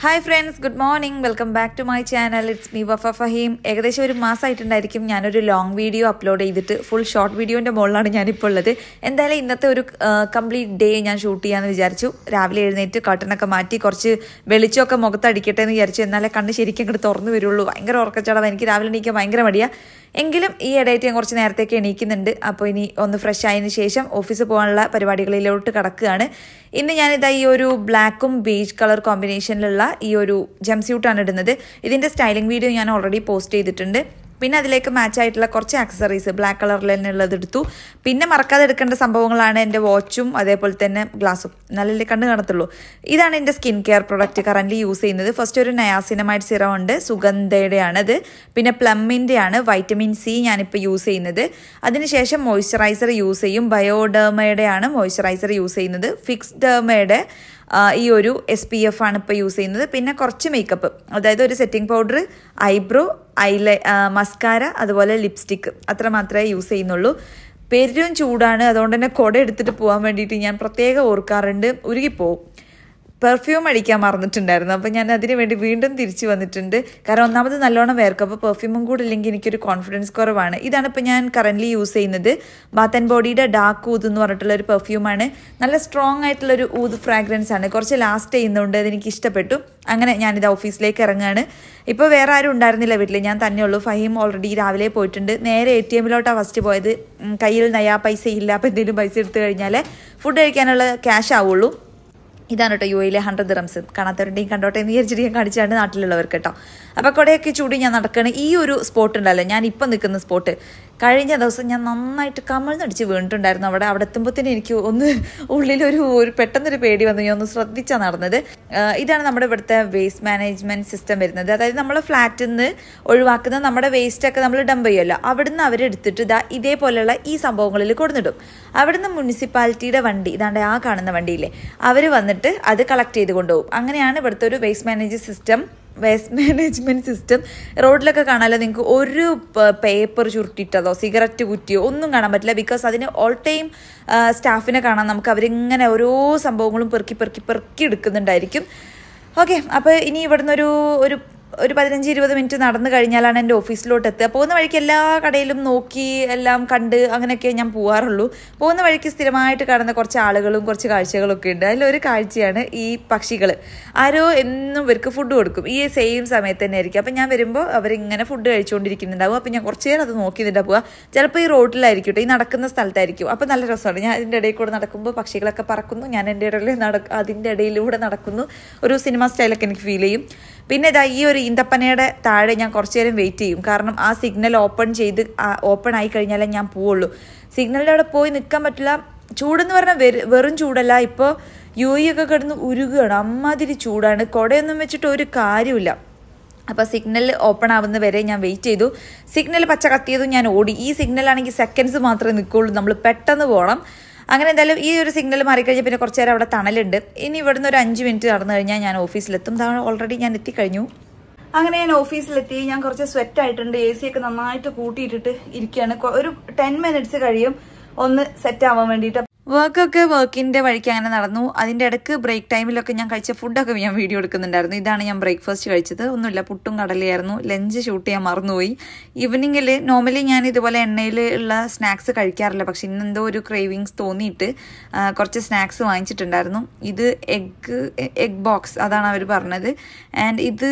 hi friends good morning welcome back to my channel it's me Wafa Faheem ഏകദേശം ഒരു മാസമായിട്ടുണ്ടായിരിക്കും ഞാനൊരു ലോങ് വീഡിയോ അപ്ലോഡ് ചെയ്തിട്ട് ഫുൾ ഷോർട്ട് വീഡിയോൻ്റെ മുകളിലാണ് ഞാനിപ്പോൾ ഉള്ളത് എന്തായാലും ഇന്നത്തെ ഒരു കംപ്ലീറ്റ് ഡേ ഞാൻ ഷൂട്ട് ചെയ്യാമെന്ന് വിചാരിച്ചു രാവിലെ എഴുന്നേറ്റ് കട്ടനൊക്കെ മാറ്റി കുറച്ച് വെളിച്ചമൊക്കെ മുഖത്തടിക്കട്ടെ എന്ന് വിചാരിച്ചു എന്നാലേ കണ്ണ് ശരിക്കും അങ്ങോട്ട് തുറന്നു വരുള്ളൂ ഭയങ്കര ഉറക്കച്ചടവ് എനിക്ക് രാവിലെ എണീക്കാൻ ഭയങ്കര മടിയാണ് എങ്കിലും ഈ ഇടയായിട്ട് ഞാൻ കുറച്ച് നേരത്തേക്ക് എണീക്കുന്നുണ്ട് അപ്പോൾ ഇനി ഒന്ന് ഫ്രഷ് ആയതിനു ശേഷം ഓഫീസിൽ പോകാനുള്ള പരിപാടികളിലോട്ട് കടക്കുകയാണ് ഇന്ന് ഞാനിതാ ഈ ഒരു ബ്ലാക്കും ബേജ് കളർ കോമ്പിനേഷനിലുള്ള ഈ ഒരു ജംസ്യൂട്ടാണ് ഇടുന്നത് ഇതിൻ്റെ സ്റ്റൈലിംഗ് വീഡിയോ ഞാൻ ഓൾറെഡി പോസ്റ്റ് ചെയ്തിട്ടുണ്ട് പിന്നെ അതിലേക്ക് മാച്ച് ആയിട്ടുള്ള കുറച്ച് ആക്സസറീസ് ബ്ലാക്ക് കളറിൽ തന്നെ ഉള്ളത് എടുത്തു പിന്നെ മറക്കാതെ എടുക്കേണ്ട സംഭവങ്ങളാണ് എൻ്റെ വാച്ചും അതേപോലെ തന്നെ ഗ്ലാസും നല്ല കണ്ണ് കാണത്തുള്ളൂ ഇതാണ് എൻ്റെ skin care product current use ചെയ്യുന്നത് ഫസ്റ്റ് ഒരു നയാസിനമൈഡ് സിറം ഉണ്ട് സുഗന്ധയുടെ ആണത് പിന്നെ പ്ലമ്മിൻ്റെ ആണ് വൈറ്റമിൻ സി ഞാനിപ്പോൾ യൂസ് ചെയ്യുന്നത് അതിനുശേഷം മോയ്സ്ചറൈസർ യൂസ് ചെയ്യും ബയോഡേമയുടെ ആണ് മോയ്സ്ചറൈസർ യൂസ് ചെയ്യുന്നത് ഫിക്സ് ഡേമയുടെ ഈ ഒരു എസ് പി എഫ് ആണ് ഇപ്പോൾ യൂസ് ചെയ്യുന്നത് പിന്നെ കുറച്ച് മേക്കപ്പ് അതായത് ഒരു സെറ്റിംഗ് പൗഡർ ഐബ്രോ ഐലൈ മസ്കാര അതുപോലെ ലിപ്സ്റ്റിക്ക് അത്ര മാത്രമേ യൂസ് ചെയ്യുന്നുള്ളൂ പെരും ചൂടാണ് അതുകൊണ്ട് തന്നെ കുട എടുത്തിട്ട് പോകാൻ വേണ്ടിയിട്ട് ഞാൻ പ്രത്യേകം ഓർക്കാറുണ്ട് ഉരുകിപ്പോവും പെർഫ്യൂം അടിക്കാൻ മറന്നിട്ടുണ്ടായിരുന്നു അപ്പോൾ ഞാൻ അതിന് വേണ്ടി വീണ്ടും തിരിച്ചു വന്നിട്ടുണ്ട് കാരണം ഒന്നാമത് നല്ലോണം വേർക്കും അപ്പോൾ പെർഫ്യൂമും കൂടെ ഇല്ലെങ്കിൽ എനിക്കൊരു കോൺഫിഡൻസ് കുറവാണ് ഇതാണ് ഇപ്പോൾ ഞാൻ കറൻ്റ്ലി യൂസ് ചെയ്യുന്നത് ബാത്ത് ആൻഡ് ബോഡിയുടെ ഡാർക്ക് ഊത് എന്ന് പറഞ്ഞിട്ടുള്ള ഒരു പെർഫ്യൂമാണ് നല്ല സ്ട്രോങ് ആയിട്ടുള്ളൊരു ഊത് ഫ്രാഗ്രൻസ് ആണ് കുറച്ച് ലാസ്റ്റ് ചെയ്യുന്നുണ്ട് അതെനിക്ക് ഇഷ്ടപ്പെട്ടു അങ്ങനെ ഞാനിത് ഓഫീസിലേക്ക് ഇറങ്ങുകയാണ് ഇപ്പോൾ വേറെ ആരും ഉണ്ടായിരുന്നില്ല വീട്ടിൽ ഞാൻ തന്നെയുള്ളൂ ഫഹീം ഓൾറെഡി രാവിലെ പോയിട്ടുണ്ട് നേരെ എ ടി എമ്മിലോട്ടാണ് ഫസ്റ്റ് പോയത് കയ്യിൽ നയാ പൈസ ഇല്ല അപ്പോൾ എന്തെങ്കിലും പൈസ എടുത്തു കഴിഞ്ഞാൽ ഫുഡ് കഴിക്കാനുള്ള ക്യാഷ് ആവുള്ളൂ ഇതാണ് കേട്ടോ യു എയിലെ ഹൺഡ്രഡ് ദിറംസ് കാണാത്തവരുടെയും കണ്ടോട്ടെ എന്ന് വിചാരിച്ചിട്ട് ഞാൻ കാണിച്ചാണ് നാട്ടിലുള്ളവർക്ക് കേട്ടോ അപ്പോൾ കുടയൊക്കെ ചൂടി ഞാൻ നടക്കുകയാണ് ഈ ഒരു സ്പോട്ട് ഉണ്ടല്ലോ ഞാൻ ഇപ്പം നിൽക്കുന്ന സ്പോട്ട് കഴിഞ്ഞ ദിവസം ഞാൻ നന്നായിട്ട് കമിഴ്ന്നടിച്ച് വീണിട്ടുണ്ടായിരുന്നു അവിടെ അവിടെ എത്തുമ്പോഴത്തേനും എനിക്ക് ഒന്ന് ഉള്ളിലൊരു ഒരു പെട്ടെന്നൊരു പേടി വന്നു ഞാൻ ഒന്ന് ശ്രദ്ധിച്ചാണ് നടന്നത് ഇതാണ് നമ്മുടെ ഇവിടുത്തെ വേസ്റ്റ് മാനേജ്മെൻറ്റ് സിസ്റ്റം വരുന്നത് അതായത് നമ്മൾ ഫ്ലാറ്റിൽ നിന്ന് ഒഴിവാക്കുന്ന നമ്മുടെ വേസ്റ്റൊക്കെ നമ്മൾ ഡംപ് ചെയ്യുമല്ലോ അവിടുന്ന് അവരെടുത്തിട്ട് ഇതാ ഇതേപോലെയുള്ള ഈ സംഭവങ്ങളിൽ കൊടുത്തിടും അവിടുന്ന് മുനിസിപ്പാലിറ്റിയുടെ വണ്ടി ഇതാണ്ട് ആ കാണുന്ന വണ്ടിയില്ലേ അവർ വന്നിട്ട് അത് കളക്ട് ചെയ്ത് കൊണ്ടുപോകും അങ്ങനെയാണ് ഇവിടുത്തെ ഒരു waste manage system waste management system റോഡിലൊക്കെ കാണാമല്ലോ നിങ്ങൾക്ക് ഒരു പേപ്പർ ചുരുട്ടിയിട്ടതോ സിഗരറ്റ് കുറ്റിയോ ഒന്നും കാണാൻ പറ്റില്ല ബിക്കോസ് അതിന് ഓൾ ടൈം സ്റ്റാഫിനെ കാണാൻ നമുക്ക് അവരിങ്ങനെ ഓരോ സംഭവങ്ങളും പെറുക്കി പെറുക്കി പെറുക്കി എടുക്കുന്നുണ്ടായിരിക്കും ഓക്കെ അപ്പോൾ ഇനി ഇവിടുന്ന് ഒരു ഒരു ഒരു പതിനഞ്ച് ഇരുപത് മിനിറ്റ് നടന്നു കഴിഞ്ഞാലാണ് എൻ്റെ ഓഫീസിലോട്ട് എത്തുക പോകുന്ന വഴിക്ക് എല്ലാ കടയിലും നോക്കി എല്ലാം കണ്ട് അങ്ങനെയൊക്കെ ഞാൻ പോകാറുള്ളൂ പോകുന്ന വഴിക്ക് സ്ഥിരമായിട്ട് കാണുന്ന കുറച്ച് ആളുകളും കുറച്ച് കാഴ്ചകളും ഒക്കെ ഉണ്ട് അതിലൊരു കാഴ്ചയാണ് ഈ പക്ഷികൾ ആരോ എന്നും ഇവർക്ക് ഫുഡ് കൊടുക്കും ഈ സെയിം സമയത്ത് തന്നെ ആയിരിക്കും അപ്പം ഞാൻ വരുമ്പോൾ അവരിങ്ങനെ ഫുഡ് കഴിച്ചുകൊണ്ടിരിക്കുന്നുണ്ടാവും അപ്പം ഞാൻ കുറച്ച് നേരം അത് നോക്കി നിന്നിട്ട് പോവുക ചിലപ്പോൾ ഈ റോഡിലായിരിക്കും ഈ നടക്കുന്ന സ്ഥലത്തായിരിക്കും അപ്പം നല്ല രസമാണ് ഞാൻ അതിൻ്റെ ഇടയിൽ കൂടെ നടക്കുമ്പോൾ പക്ഷികളൊക്കെ പറക്കുന്നു ഞാൻ എൻ്റെ ഇടയിൽ നട അതിൻ്റെ ഇടയിലൂടെ നടക്കുന്നു ഒരു സിനിമ സ്റ്റൈലൊക്കെ എനിക്ക് ഫീൽ ചെയ്യും പിന്നെ ഇതാ ഈ ഒരു ഈന്തപ്പനയുടെ താഴെ ഞാൻ കുറച്ച് നേരം വെയിറ്റ് ചെയ്യും കാരണം ആ സിഗ്നൽ ഓപ്പൺ ചെയ്ത് ഓപ്പൺ ആയി കഴിഞ്ഞാലേ ഞാൻ പോവുള്ളൂ സിഗ്നലിൻ്റെ അവിടെ പോയി നിൽക്കാൻ പറ്റില്ല ചൂടെന്ന് പറഞ്ഞാൽ വെറും ചൂടല്ല ഇപ്പോൾ യു ഇ ഒക്കെ കിടന്ന് ഉരുകുകയാണ് അമ്മാതിരി ചൂടാണ് കുടയൊന്നും വെച്ചിട്ട് ഒരു കാര്യമില്ല അപ്പോൾ സിഗ്നൽ ഓപ്പൺ ആവുന്ന വരെ ഞാൻ വെയിറ്റ് ചെയ്തു സിഗ്നൽ പച്ച കത്തിയതും ഞാൻ ഓടി ഈ സിഗ്നലാണെങ്കിൽ സെക്കൻഡ്സ് മാത്രമേ നിൽക്കുള്ളൂ നമ്മൾ പെട്ടെന്ന് പോകണം അങ്ങനെ എന്തായാലും ഈ ഒരു സിഗ്നൽ മാറിക്കഴിഞ്ഞാൽ പിന്നെ കുറച്ച് നേരം അവിടെ തണലുണ്ട് ഇനി ഇവിടുന്ന് ഒരു അഞ്ച് മിനിറ്റ് നടന്നു കഴിഞ്ഞാൽ ഞാൻ ഓഫീസിലെത്തും ഓൾറെഡി ഞാൻ എത്തിക്കഴിഞ്ഞു അങ്ങനെ ഞാൻ ഓഫീസിലെത്തി ഞാൻ കുറച്ച് സ്വെറ്റ് ആയിട്ടുണ്ട് എ സി ഒക്കെ നന്നായിട്ട് കൂട്ടിയിട്ടിട്ട് ഇരിക്കുകയാണ് ഒരു ടെൻ മിനിറ്റ്സ് കഴിയും ഒന്ന് സെറ്റ് ആവാൻ വേണ്ടിയിട്ട് വർക്കൊക്കെ വർക്കിന്റെ വഴിക്ക് അങ്ങനെ നടന്നു അതിന്റെ ഇടയ്ക്ക് ബ്രേക്ക് ടൈമിലൊക്കെ ഞാൻ കഴിച്ച ഫുഡൊക്കെ ഞാൻ വീഡിയോ എടുക്കുന്നുണ്ടായിരുന്നു ഇതാണ് ഞാൻ ബ്രേക്ക്ഫാസ്റ്റ് കഴിച്ചത് ഒന്നുമില്ല പുട്ടും കടലയായിരുന്നു ലഞ്ച് ഷൂട്ട് ചെയ്യാൻ മറന്നുപോയി ഈവനിങ്ങിൽ നോർമലി ഞാൻ ഇതുപോലെ എണ്ണയിൽ ഉള്ള സ്നാക്സ് കഴിക്കാറില്ല പക്ഷെ ഇന്ന് എന്തോ ഒരു ക്രേവിങ്സ് തോന്നിയിട്ട് കുറച്ച് സ്നാക്സ് വാങ്ങിച്ചിട്ടുണ്ടായിരുന്നു ഇത് എഗ്ഗ് എഗ് ബോക്സ് അതാണ് അവർ പറഞ്ഞത് ആൻഡ് ഇത്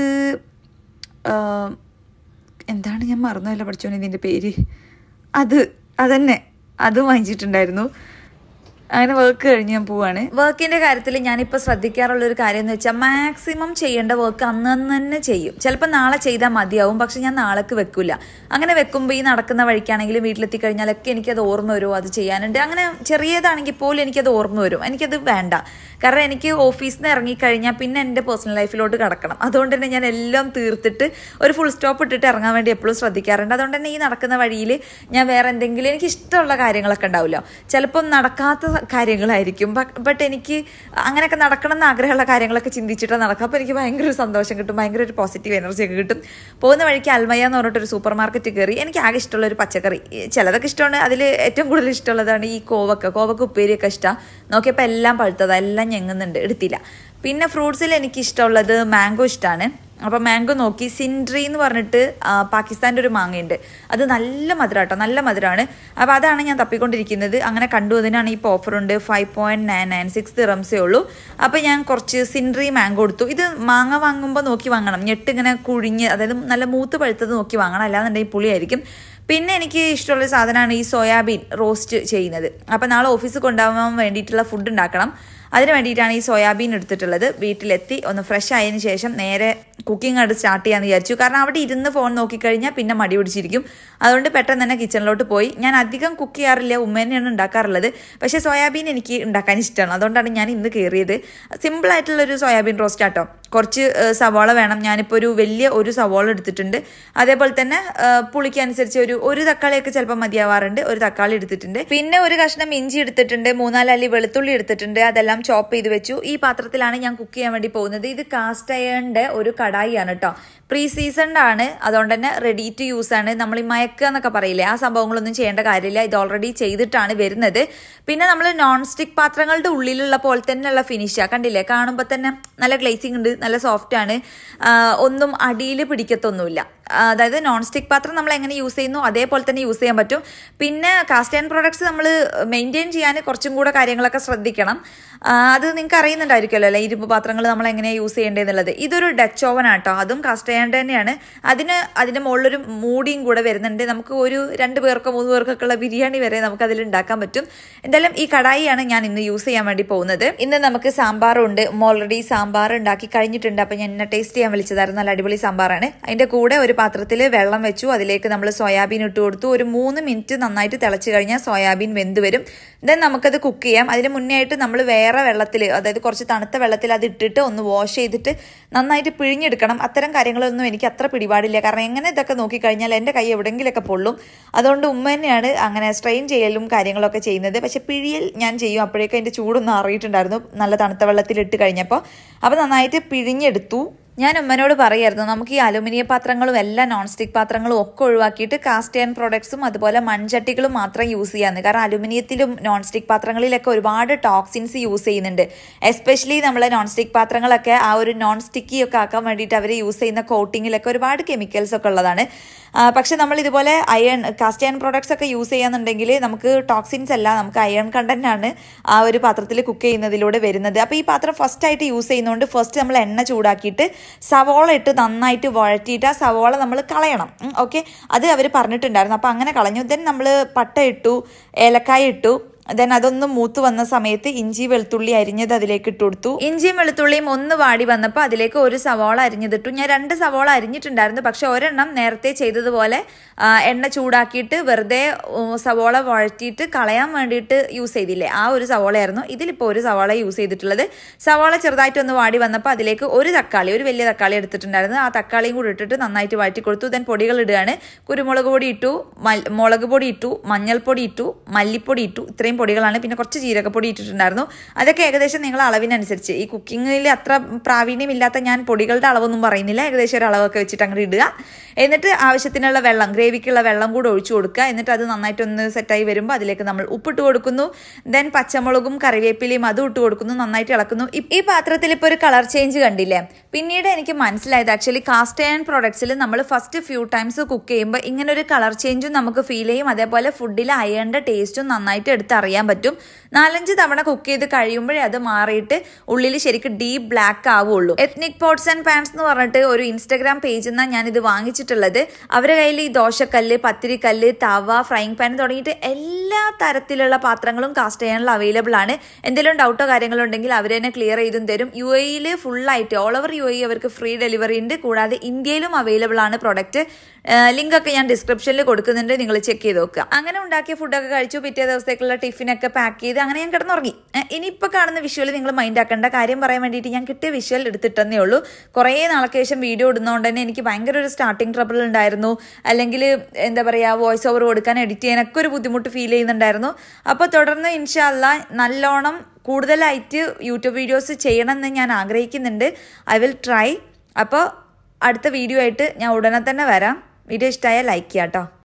എന്താണ് ഞാൻ മറന്നുമല്ല പഠിച്ചോനെ ഇതിൻ്റെ പേര് അത് അതന്നെ അതും വാങ്ങിച്ചിട്ടുണ്ടായിരുന്നു അങ്ങനെ വർക്ക് കഴിഞ്ഞ് ഞാൻ പോവാണ് വർക്കിന്റെ കാര്യത്തിൽ ഞാനിപ്പോൾ ശ്രദ്ധിക്കാറുള്ള ഒരു കാര്യം എന്ന് വെച്ചാൽ മാക്സിമം ചെയ്യേണ്ട വർക്ക് അന്ന് അന്ന് തന്നെ ചെയ്യും ചിലപ്പോൾ നാളെ ചെയ്താൽ മതിയാവും പക്ഷെ ഞാൻ നാളേക്ക് വെക്കില്ല അങ്ങനെ വെക്കുമ്പോൾ ഈ നടക്കുന്ന വഴിക്കാണെങ്കിലും വീട്ടിലെത്തി കഴിഞ്ഞാലൊക്കെ എനിക്കത് ഓർമ്മ വരുമോ അത് ചെയ്യാനുണ്ട് അങ്ങനെ ചെറിയതാണെങ്കിൽ പോലും എനിക്കത് ഓർമ്മ വരും എനിക്കത് വേണ്ട കാരണം എനിക്ക് ഓഫീസിൽ നിന്ന് ഇറങ്ങിക്കഴിഞ്ഞാൽ പിന്നെ എൻ്റെ പേഴ്സണൽ ലൈഫിലോട്ട് കടക്കണം അതുകൊണ്ട് തന്നെ ഞാൻ എല്ലാം തീർത്തിട്ട് ഒരു ഫുൾ സ്റ്റോപ്പ് ഇട്ടിട്ട് ഇറങ്ങാൻ വേണ്ടി എപ്പോഴും ശ്രദ്ധിക്കാറുണ്ട് അതുകൊണ്ട് തന്നെ ഈ നടക്കുന്ന വഴിയിൽ ഞാൻ വേറെ എന്തെങ്കിലും എനിക്ക് ഇഷ്ടമുള്ള കാര്യങ്ങളൊക്കെ ഉണ്ടാവില്ല ചിലപ്പം നടക്കാത്ത കാര്യങ്ങളായിരിക്കും ബട്ട് എനിക്ക് അങ്ങനെയൊക്കെ നടക്കണം എന്ന് ആഗ്രഹമുള്ള കാര്യങ്ങളൊക്കെ ചിന്തിച്ചിട്ട് നടക്കും അപ്പോൾ എനിക്ക് ഭയങ്കര ഒരു സന്തോഷം കിട്ടും ഭയങ്കര ഒരു പോസിറ്റീവ് എനർജി ഒക്കെ കിട്ടും പോകുന്ന വഴിക്ക് അൽമയ എന്ന് പറഞ്ഞിട്ടൊരു സൂപ്പർ മാർക്കറ്റ് കയറി എനിക്ക് ആകെ ഇഷ്ടമുള്ള ഒരു പച്ചക്കറി ചിലതൊക്കെ ഇഷ്ടമാണ് അതിൽ ഏറ്റവും കൂടുതൽ ഇഷ്ടമുള്ളതാണ് ഈ കോവക്ക കോവക്ക ഉപ്പേരിയൊക്കെ ഇഷ്ടമാണ് നോക്കിയപ്പോൾ എല്ലാം പഴുത്തതാണ് എല്ലാം ഞെങ്ങുന്നുണ്ട് എടുത്തില്ല പിന്നെ ഫ്രൂട്ട്സിൽ എനിക്ക് ഇഷ്ടമുള്ളത് മാംഗോ ഇഷ്ടമാണ് അപ്പോൾ മാംഗോ നോക്കി സിൻഡ്രി എന്ന് പറഞ്ഞിട്ട് ആ, പാകിസ്ഥാൻ്റെ ഒരു മാങ്ങയുണ്ട് അത് നല്ല മധുരം കേട്ടോ നല്ല മധുരമാണ് അപ്പോൾ അതാണ് ഞാൻ തപ്പിക്കൊണ്ടിരിക്കുന്നത് അങ്ങനെ കണ്ടു അതിനാണ് ഇപ്പോൾ ഓഫറുണ്ട് five point nine nine six ദിറംസേ ഉള്ളൂ അപ്പോൾ ഞാൻ കുറച്ച് സിൻഡ്രി മാംഗോ എടുത്തു ഇത് മാങ്ങ വാങ്ങുമ്പോൾ നോക്കി വാങ്ങണം ഞെട്ട് ഇങ്ങനെ കുഴിഞ്ഞ് അതായത് നല്ല മൂത്ത് പഴുത്തത് നോക്കി വാങ്ങണം അല്ലാന്നുണ്ടെങ്കിൽ പുളിയായിരിക്കും പിന്നെ എനിക്ക് ഇഷ്ടമുള്ള സാധനമാണ് ഈ സോയാബീൻ റോസ്റ്റ് ചെയ്യുന്നത് അപ്പോൾ നാളെ ഓഫീസിൽ കൊണ്ടുപോകാൻ വേണ്ടിയിട്ടുള്ള ഫുഡ് ഉണ്ടാക്കണം അതിന് വേണ്ടിയിട്ടാണ് ഈ സോയാബീൻ എടുത്തിട്ടുള്ളത് വീട്ടിലെത്തി ഒന്ന് ഫ്രഷ് ആയതിനു ശേഷം നേരെ കുക്കിംഗ് ആയിട്ട് സ്റ്റാർട്ട് ചെയ്യാമെന്ന് വിചാരിച്ചു കാരണം അവിടെ ഇരുന്ന് ഫോൺ നോക്കിക്കഴിഞ്ഞാൽ പിന്നെ മടി പിടിച്ചിരിക്കും അതുകൊണ്ട് പെട്ടെന്ന് തന്നെ കിച്ചണിലോട്ട് പോയി ഞാൻ അധികം കുക്ക് ചെയ്യാറില്ല ഉമ്മ തന്നെയാണ് ഉണ്ടാക്കാറുള്ളത് പക്ഷേ സോയാബീൻ എനിക്ക് ഉണ്ടാക്കാൻ ഇഷ്ടമാണ് അതുകൊണ്ടാണ് ഞാൻ ഇന്ന് കയറിയത് സിമ്പിളായിട്ടുള്ളൊരു സോയാബീൻ റോസ്റ്റ് ആട്ടോ കുറച്ച് ഏഹ്, സവാള വേണം ഞാനിപ്പോൾ ഒരു വലിയ ഒരു സവാള എടുത്തിട്ടുണ്ട് അതേപോലെ തന്നെ ഏഹ്, പുളിക്ക് അനുസരിച്ച് ഒരു ഒരു തക്കാളിയൊക്കെ ചിലപ്പോൾ മതിയാവാറുണ്ട് ഒരു തക്കാളി എടുത്തിട്ടുണ്ട് പിന്നെ ഒരു കഷ്ണം ഇഞ്ചി എടുത്തിട്ടുണ്ട് മൂന്നാല് അല്ലി വെളുത്തുള്ളി എടുത്തിട്ടുണ്ട് അതെല്ലാം ചോപ്പ് ചെയ്ത് വെച്ചു ഈ പാത്രത്തിലാണ് ഞാൻ കുക്ക് ചെയ്യാൻ വേണ്ടി പോകുന്നത് ഇത് കാസ്റ്റ് അയണിന്റെ ഒരു കടായിയാണ് കേട്ടോ പ്രീ സീസൺഡ് ആണ് അതുകൊണ്ട് തന്നെ റെഡി ടു യൂസ് ആണ് നമ്മൾ ഈ മയക്കുക എന്നൊക്കെ പറയില്ലേ ആ സംഭവങ്ങളൊന്നും ചെയ്യേണ്ട കാര്യമില്ല ഇത് ഓൾറെഡി ചെയ്തിട്ടാണ് വരുന്നത് പിന്നെ നമ്മൾ നോൺ സ്റ്റിക് പാത്രങ്ങളുടെ ഉള്ളിലുള്ള പോലെ തന്നെയുള്ള ഫിനിഷാ കണ്ടില്ലേ കാണുമ്പോൾ തന്നെ നല്ല ഗ്ലേസിംഗ് ഉണ്ട് നല്ല സോഫ്റ്റ് ആണ് ആ, ഒന്നും അടിയിൽ പിടിക്കത്തൊന്നുമില്ല ആ, അതായത് നോൺ സ്റ്റിക് പാത്രം നമ്മൾ എങ്ങനെ യൂസ് ചെയ്യുന്നു അതേപോലെ തന്നെ യൂസ് ചെയ്യാൻ പറ്റും പിന്നെ കാസ്റ്റ് ആൻഡ് പ്രോഡക്ട്സ് നമ്മൾ മെയിൻറ്റെയിൻ ചെയ്യാൻ കുറച്ചും കൂടെ കാര്യങ്ങളൊക്കെ ശ്രദ്ധിക്കണം ആ, അത് നിങ്ങൾക്ക് അറിയുന്നുണ്ടായിരിക്കുമല്ലോ അല്ലേ ഇരുമ്പ് പാത്രങ്ങൾ നമ്മൾ എങ്ങനെയാണ് യൂസ് ചെയ്യേണ്ടതെന്നുള്ളത് ഇതൊരു ഡച്ച് ഓവൻ ആട്ടോ അതും കാസ്റ്റ് അയൺ തന്നെയാണ് അതിന് അതിൻ്റെ മുകളിലൊരു മൂടിയും കൂടെ വരുന്നുണ്ട് നമുക്ക് ഒരു രണ്ട് പേർക്കോ മൂന്ന് പേർക്കൊക്കെ ഉള്ള ബിരിയാണി വരെ നമുക്ക് അതിൽ ഉണ്ടാക്കാൻ പറ്റും എന്തായാലും ഈ കടായിയാണ് ഞാൻ ഇന്ന് യൂസ് ചെയ്യാൻ വേണ്ടി പോകുന്നത് ഇന്ന് നമുക്ക് സാമ്പാറുണ്ട് ഓൾറെഡി സാമ്പാർ ഉണ്ടാക്കി കഴിഞ്ഞിട്ടുണ്ട് അപ്പം ഞാൻ എന്നെ ടേസ്റ്റ് ചെയ്യാൻ വിളിച്ചതായിരുന്നു നല്ല അടിപൊളി സാമ്പാറാണ് അതിൻ്റെ കൂടെ ഒരു പാത്രത്തിൽ വെള്ളം വെച്ചു അതിലേക്ക് നമ്മൾ സോയാബീൻ ഇട്ട് കൊടുത്തു ഒരു മൂന്ന് മിനിറ്റ് നന്നായിട്ട് തിളച്ച് കഴിഞ്ഞാൽ സോയാബീൻ വെന്ത് വരും ദെൻ നമുക്കത് കുക്ക് ചെയ്യാം അതിന് മുന്നേ ആയിട്ട് നമ്മൾ വേറെ വെള്ളത്തിൽ അതായത് കുറച്ച് തണുത്ത വെള്ളത്തിൽ അത് ഇട്ടിട്ട് ഒന്ന് വാഷ് ചെയ്തിട്ട് നന്നായിട്ട് പിഴിഞ്ഞെടുക്കണം അത്തരം കാര്യങ്ങളൊന്നും എനിക്ക് അത്ര പിടിപാടില്ല കാരണം എങ്ങനെ ഇതൊക്കെ നോക്കിക്കഴിഞ്ഞാൽ എൻ്റെ കൈ എവിടെയെങ്കിലുമൊക്കെ പൊള്ളും അതുകൊണ്ട് ഉമ്മ തന്നെയാണ് അങ്ങനെ സ്ട്രെയിൻ ചെയ്യലും കാര്യങ്ങളൊക്കെ ചെയ്യുന്നത് പക്ഷെ പിഴിയൽ ഞാൻ ചെയ്യും അപ്പോഴേക്കും അതിൻ്റെ ചൂടൊന്നും അറിയിട്ടുണ്ടായിരുന്നു നല്ല തണുത്ത വെള്ളത്തിൽ ഇട്ട് കഴിഞ്ഞപ്പോൾ അപ്പോൾ നന്നായിട്ട് പിഴിഞ്ഞെടുത്തു ഞാൻ ഉമ്മനോട് പറയായിരുന്നു നമുക്ക് ഈ അലുമിനിയം പാത്രങ്ങളും എല്ലാ നോൺ സ്റ്റിക് പാത്രങ്ങളും ഒക്കെ ഒഴിവാക്കിയിട്ട് കാസ്റ്റ് ആൻഡ് പ്രോഡക്ട്സും അതുപോലെ മൺചട്ടികളും മാത്രം യൂസ് ചെയ്യാന്ന് കാരണം അലുമിനിയത്തിലും നോൺ സ്റ്റിക് പാത്രങ്ങളിലൊക്കെ ഒരുപാട് ടോക്സിൻസ് യൂസ് ചെയ്യുന്നുണ്ട് എസ്പെഷ്യലി നമ്മളെ നോൺ സ്റ്റിക് പാത്രങ്ങളൊക്കെ ആ ഒരു നോൺ സ്റ്റിക്കി ഒക്കെ ആക്കാൻ വേണ്ടിയിട്ട് അവർ യൂസ് ചെയ്യുന്ന കോട്ടിങ്ങിലൊക്കെ ഒരുപാട് കെമിക്കൽസ് ഒക്കെ ഉള്ളതാണ് ആ, പക്ഷെ നമ്മൾ ഇതുപോലെ അയൺ കാസ്റ്റ് ആൻഡ് പ്രോഡക്ട്സ് ഒക്കെ യൂസ് ചെയ്യാന്നുണ്ടെങ്കിൽ നമുക്ക് ടോക്സിൻസ് അല്ല നമുക്ക് അയൺ കണ്ടന്റ് ആണ് ആ ഒരു പാത്രത്തിൽ കുക്ക് ചെയ്യുന്നതിലൂടെ വരുന്നത് അപ്പോൾ ഈ പാത്രം ഫസ്റ്റ് ആയിട്ട് യൂസ് ചെയ്യുന്നതുകൊണ്ട് ഫസ്റ്റ് നമ്മൾ എണ്ണ ചൂടാക്കിയിട്ട് സവോള ഇട്ട് നന്നായിട്ട് വഴറ്റിയിട്ട് ആ സവോള നമ്മൾ കളയണം ഓക്കെ അത് അവർ പറഞ്ഞിട്ടുണ്ടായിരുന്നു അപ്പോൾ അങ്ങനെ കളഞ്ഞു ദെൻ നമ്മൾ പട്ട ഇട്ടു ഏലക്കായ ഇട്ടു ദെൻ അതൊന്ന് മൂത്ത് വന്ന സമയത്ത് ഇഞ്ചി വെളുത്തുള്ളി അരിഞ്ഞത് അതിലേക്ക് ഇട്ട് കൊടുത്തു ഇഞ്ചിയും വെളുത്തുള്ളിയും ഒന്ന് വാടി വന്നപ്പോൾ അതിലേക്ക് ഒരു സവോള അരിഞ്ഞതിട്ടു ഞാൻ രണ്ട് സവോള അരിഞ്ഞിട്ടുണ്ടായിരുന്നു പക്ഷെ ഒരെണ്ണം നേരത്തെ ചെയ്തതുപോലെ ആ, എണ്ണ ചൂടാക്കിയിട്ട് വെറുതെ ഉം, സവോള വഴറ്റിയിട്ട് കളയാൻ വേണ്ടിയിട്ട് യൂസ് ചെയ്തില്ലേ ആ ഒരു സവോളയായിരുന്നു ഇതിലിപ്പോൾ ഒരു സവോള യൂസ് ചെയ്തിട്ടുള്ളത് സവോള ചെറുതായിട്ടൊന്ന് വാടി വന്നപ്പോൾ അതിലേക്ക് ഒരു തക്കാളി ഒരു വലിയ തക്കാളി എടുത്തിട്ടുണ്ടായിരുന്നു ആ തക്കാളിയും കൂടി ഇട്ടിട്ട് നന്നായിട്ട് വഴറ്റി കൊടുത്തു ദെൻ പൊടികൾ ഇടുകയാണ് കുരുമുളക് പൊടി ഇട്ടു മൽ- മുളക് പൊടി ഇട്ടു മഞ്ഞൾപ്പൊടി ഇട്ടു മല്ലിപ്പൊടി ഇട്ടു ഇത്രയും പൊടികളാണ് പിന്നെ കുറച്ച് ജീരകപ്പൊടി ഇട്ടിട്ടുണ്ടായിരുന്നു അതൊക്കെ ഏകദേശം നിങ്ങൾ അളവിനനുസരിച്ച് ഈ കുക്കിങ്ങിൽ അത്ര പ്രാവീണ്യമില്ലാത്ത ഞാൻ പൊടികളുടെ അളവൊന്നും പറയുന്നില്ല ഏകദേശം ഒരു അളവൊക്കെ വെച്ചിട്ട് അങ്ങോട്ട് ഇടുക എന്നിട്ട് ആവശ്യത്തിനുള്ള വെള്ളം ഗ്രേവിക്കുള്ള വെള്ളം കൂടെ ഒഴിച്ചു കൊടുക്കുക എന്നിട്ട് അത് നന്നായിട്ടൊന്ന് സെറ്റായി വരുമ്പോൾ അതിലേക്ക് നമ്മൾ ഉപ്പിട്ട് കൊടുക്കുന്നു ദെൻ പച്ചമുളകും കറിവേപ്പിലയും അതും ഇട്ട് കൊടുക്കുന്നു നന്നായിട്ട് ഇളക്കുന്നു ഇ- ഈ പാത്രത്തിൽ ഇപ്പോൾ ഒരു കളർ ചേഞ്ച് കണ്ടില്ലേ പിന്നീട് എനിക്ക് മനസ്സിലായത് ആക്ച്വലി കാസ്റ്റ് അയൺ പ്രോഡക്ട്സിൽ നമ്മൾ ഫസ്റ്റ് ഫ്യൂ ടൈംസ് കുക്ക് ചെയ്യുമ്പോൾ ഇങ്ങനെ ഒരു കളർ ചേഞ്ചും നമുക്ക് ഫീൽ ചെയ്യും അതേപോലെ ഫുഡിൽ അയണിന്റെ ടേസ്റ്റും നന്നായിട്ട് എടുത്ത് അറിയാൻ പറ്റും നാലഞ്ച് തവണ കുക്ക് ചെയ്ത് കഴിയുമ്പോഴേ അത് മാറിയിട്ട് ഉള്ളിൽ ശരിക്കും ഡീപ്പ് ബ്ലാക്ക് ആവുള്ളൂ എത്നിക് പോട്ട്സ് ആൻഡ് പാൻസ് എന്ന് പറഞ്ഞിട്ട് ഒരു ഇൻസ്റ്റാഗ്രാം പേജിൽ നിന്നാണ് ഞാൻ ഇത് വാങ്ങിച്ചിട്ടുള്ളത് അവരുടെ കയ്യിൽ ഈ ദോശക്കല്ല് പത്തിരിക്കല്ല് തവ ഫ്രൈങ് പാൻ തുടങ്ങിയിട്ട് എല്ലാ തരത്തിലുള്ള പാത്രങ്ങളും കാസ്റ്റ് ചെയ്യാനുള്ള അവൈലബിൾ ആണ് എന്തെങ്കിലും ഡൗട്ടോ കാര്യങ്ങളോ ഉണ്ടെങ്കിൽ അവർ തന്നെ ക്ലിയർ ചെയ്തും തരും യു എയിൽ ഫുള്ളായിട്ട് ഓൾ ഓവർ യു എ അവർക്ക് ഫ്രീ ഡെലിവറി ഉണ്ട് കൂടാതെ ഇന്ത്യയിലും അവൈലബിൾ ആണ് പ്രൊഡക്റ്റ് ലിങ്ക് ഒക്കെ ഞാൻ ഡിസ്ക്രിപ്ഷനിൽ കൊടുക്കുന്നുണ്ട് നിങ്ങൾ ചെക്ക് ചെയ്ത് നോക്കുക അങ്ങനെ ഉണ്ടാക്കിയ ഫുഡൊക്കെ കഴിച്ചു പിറ്റേ ദിവസത്തേക്കുള്ള ടിഫിൻ ടിഫിനൊക്കെ പാക്ക് ചെയ്ത് അങ്ങനെ ഞാൻ കിടന്നുറങ്ങി ഇനിയിപ്പോൾ കാണുന്ന വിഷ്വൽ നിങ്ങൾ മൈൻഡ് ആക്കേണ്ട കാര്യം പറയാൻ വേണ്ടിയിട്ട് ഞാൻ കിട്ടിയ വിഷ്വൽ എടുത്തിട്ടെന്നേ ഉള്ളൂ കുറേ നാൾക്ക് ശേഷം വീഡിയോ ഇടുന്നതുകൊണ്ട് തന്നെ എനിക്ക് ഭയങ്കര ഒരു സ്റ്റാർട്ടിങ് ട്രബിൾ ഉണ്ടായിരുന്നു അല്ലെങ്കിൽ എന്താ പറയുക വോയിസ് ഓവർ കൊടുക്കാൻ എഡിറ്റ് ചെയ്യാനൊക്കെ ഒരു ബുദ്ധിമുട്ട് ഫീൽ ചെയ്യുന്നുണ്ടായിരുന്നു അപ്പോൾ തുടർന്ന് ഇൻഷാല്ല നല്ലോണം കൂടുതലായിട്ട് യൂട്യൂബ് വീഡിയോസ് ചെയ്യണമെന്ന് ഞാൻ ആഗ്രഹിക്കുന്നുണ്ട് ഐ വിൽ ട്രൈ അപ്പോൾ അടുത്ത വീഡിയോ ആയിട്ട് ഞാൻ ഉടനെ തന്നെ വരാം വീഡിയോ ഇഷ്ടമായാൽ ലൈക്ക് ചെയ്യാം കേട്ടോ